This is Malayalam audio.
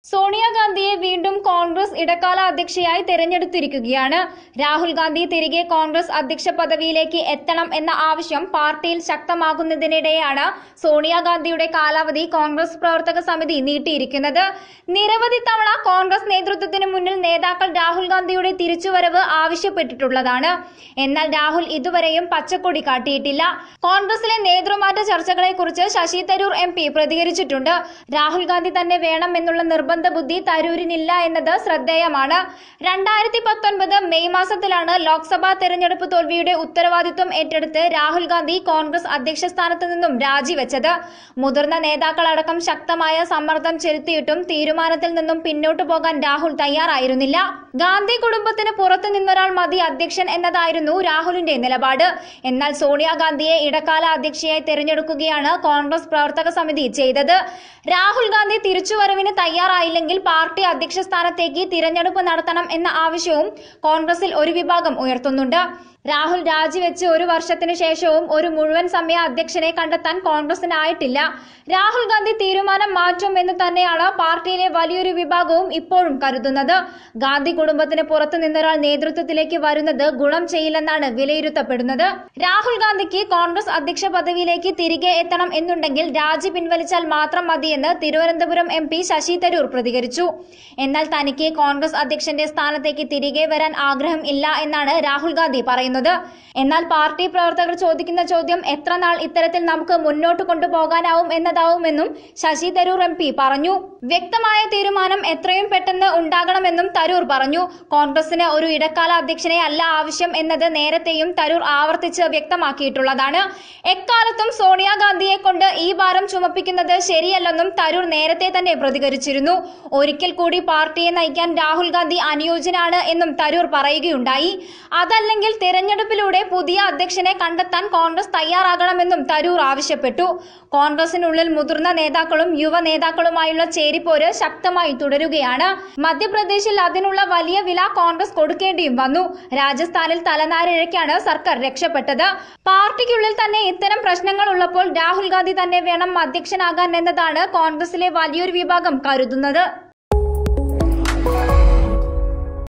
സോണിയാഗാന്ധിയെ വീണ്ടും കോൺഗ്രസ് ഇടക്കാല അധ്യക്ഷയായി തെരഞ്ഞെടുത്തിരിക്കുകയാണ് രാഹുൽ ഗാന്ധി തിരികെ കോൺഗ്രസ് അധ്യക്ഷ പദവിയിലേക്ക് എത്തണം എന്ന ആവശ്യം പാർട്ടിയിൽ ശക്തമാകുന്നതിനിടെയാണ് സോണിയാഗാന്ധിയുടെ കാലാവധി കോൺഗ്രസ് പ്രവർത്തക സമിതി നീട്ടിയിരിക്കുന്നത് നിരവധി തവണ കോൺഗ്രസ് നേതൃത്വത്തിന് മുന്നിൽ നേതാക്കൾ രാഹുൽ ഗാന്ധിയുടെ തിരിച്ചുവരവ് ആവശ്യപ്പെട്ടിട്ടുള്ളതാണ് എന്നാൽ രാഹുൽ ഇതുവരെയും പച്ചക്കൊടി കാട്ടിയിട്ടില്ല കോൺഗ്രസിലെ നേതൃമാറ്റ ചർച്ചകളെക്കുറിച്ച് ശശി തരൂർ എം പി പ്രതികരിച്ചിട്ടുണ്ട് രാഹുൽ ഗാന്ധി തന്നെ വേണമെന്നുള്ള നിർബന്ധ ബുദ്ധി തരൂരിനില്ല എന്നത് ശ്രദ്ധേയമാണ് രണ്ടായിരത്തി പത്തൊൻപത് മെയ് മാസത്തിലാണ് ലോക്സഭാ തെരഞ്ഞെടുപ്പ് തോൽവിയുടെ ഉത്തരവാദിത്വം ഏറ്റെടുത്ത് രാഹുൽ ഗാന്ധി കോൺഗ്രസ് അധ്യക്ഷ സ്ഥാനത്ത് നിന്നും രാജിവെച്ചത് മുതിർന്ന നേതാക്കളടക്കം ശക്തമായ സമ്മർദ്ദം ചെലുത്തിയിട്ടും തീരുമാനത്തിൽ നിന്നും പിന്നോട്ടു പോകാൻ രാഹുൽ തയ്യാറായിരുന്നില്ല ഗാന്ധി കുടുംബത്തിന് പുറത്തു നിന്നൊരാൾ മതി അധ്യക്ഷൻ എന്നതായിരുന്നു രാഹുലിന്റെ നിലപാട് എന്നാൽ സോണിയാഗാന്ധിയെ ഇടക്കാല അധ്യക്ഷയായി തെരഞ്ഞെടുക്കുകയാണ് കോൺഗ്രസ് പ്രവർത്തക സമിതി ചെയ്തത് രാഹുൽ ഗാന്ധി തിരിച്ചുവരവിന് തയ്യാറായില്ലെങ്കിൽ പാർട്ടി അധ്യക്ഷ സ്ഥാനത്തേക്ക് തിരഞ്ഞെടുപ്പ് നടത്തണം എന്ന ആവശ്യവും കോൺഗ്രസിൽ ഒരു വിഭാഗം ഉയർത്തുന്നുണ്ട് രാഹുൽ രാജിവെച്ച് ഒരു വർഷത്തിനു ശേഷവും ഒരു മുഴുവൻ സമയ അധ്യക്ഷനെ കണ്ടെത്താൻ കോൺഗ്രസിനായിട്ടില്ല രാഹുൽ ഗാന്ധി തീരുമാനം മാറ്റും എന്ന് തന്നെയാണ് പാർട്ടിയിലെ വലിയൊരു വിഭാഗവും ഇപ്പോഴും കരുതുന്നത് ഗാന്ധി കുടുംബത്തിന് പുറത്തു നിന്നൊരാൾ നേതൃത്വത്തിലേക്ക് വരുന്നത് ഗുണം ചെയ്യില്ലെന്നാണ് വിലയിരുത്തപ്പെടുന്നത് രാഹുൽ ഗാന്ധിക്ക് കോൺഗ്രസ് അധ്യക്ഷ പദവിയിലേക്ക് തിരികെ എത്തണം എന്നുണ്ടെങ്കിൽ രാജി പിൻവലിച്ചാൽ മാത്രം മതിയെന്ന് തിരുവനന്തപുരം എം പി ശശി തരൂർ പ്രതികരിച്ചു എന്നാൽ തനിക്ക് കോൺഗ്രസ് അധ്യക്ഷന്റെ സ്ഥാനത്തേക്ക് തിരികെ വരാൻ ആഗ്രഹം ഇല്ല എന്നാണ് രാഹുൽ ഗാന്ധി പറയുന്നത് എന്നാൽ പാർട്ടി പ്രവർത്തകർ ചോദിക്കുന്ന ചോദ്യം എത്ര നാൾ ഇത്തരത്തിൽ നമുക്ക് മുന്നോട്ട് കൊണ്ടുപോകാനാവും എന്നതാവുമെന്നും ശശി തരൂർ എം പി പറഞ്ഞു വ്യക്തമായ തീരുമാനം എത്രയും പെട്ടെന്ന് ഉണ്ടാകണമെന്നും തരൂർ പറഞ്ഞു കോൺഗ്രസിന് ഒരു ഇടക്കാല അധ്യക്ഷനെ അല്ല ആവശ്യം എന്നത് നേരത്തെയും തരൂർ ആവർത്തിച്ച് വ്യക്തമാക്കിയിട്ടുള്ളതാണ് എക്കാലത്തും സോണിയാഗാന്ധിയെ കൊണ്ട് ഈ ഭാരം ചുമപ്പിക്കുന്നത് ശരിയല്ലെന്നും തരൂർ നേരത്തെ തന്നെ പ്രതികരിച്ചിരുന്നു ഒരിക്കൽ കൂടി പാർട്ടിയെ നയിക്കാൻ രാഹുൽ ഗാന്ധി അനുയോജ്യനാണ് എന്നും തരൂർ പറയുകയുണ്ടായി അതല്ലെങ്കിൽ തിരഞ്ഞെടുപ്പിലൂടെ പുതിയ അധ്യക്ഷനെ കണ്ടെത്താൻ കോൺഗ്രസ് തയ്യാറാകണമെന്നും തരൂർ ആവശ്യപ്പെട്ടു കോൺഗ്രസിനുള്ളിൽ മുതിർന്ന നേതാക്കളും യുവ നേതാക്കളുമായുള്ള ചേരിപ്പോര് ശക്തമായി തുടരുകയാണ് മധ്യപ്രദേശിൽ അതിനുള്ള വലിയ വില കോൺഗ്രസ് കൊടുക്കേണ്ടിയും വന്നു രാജസ്ഥാനിൽ തലനാരിഴയ്ക്കാണ് സർക്കാർ രക്ഷപ്പെട്ടത് പാർട്ടിക്കുള്ളിൽ തന്നെ ഇത്തരം പ്രശ്നങ്ങൾ ഉള്ളപ്പോൾ രാഹുൽ ഗാന്ധി തന്നെ വേണം അധ്യക്ഷനാകാൻ എന്നതാണ് കോൺഗ്രസിലെ വലിയൊരു വിഭാഗം കരുതുന്നത്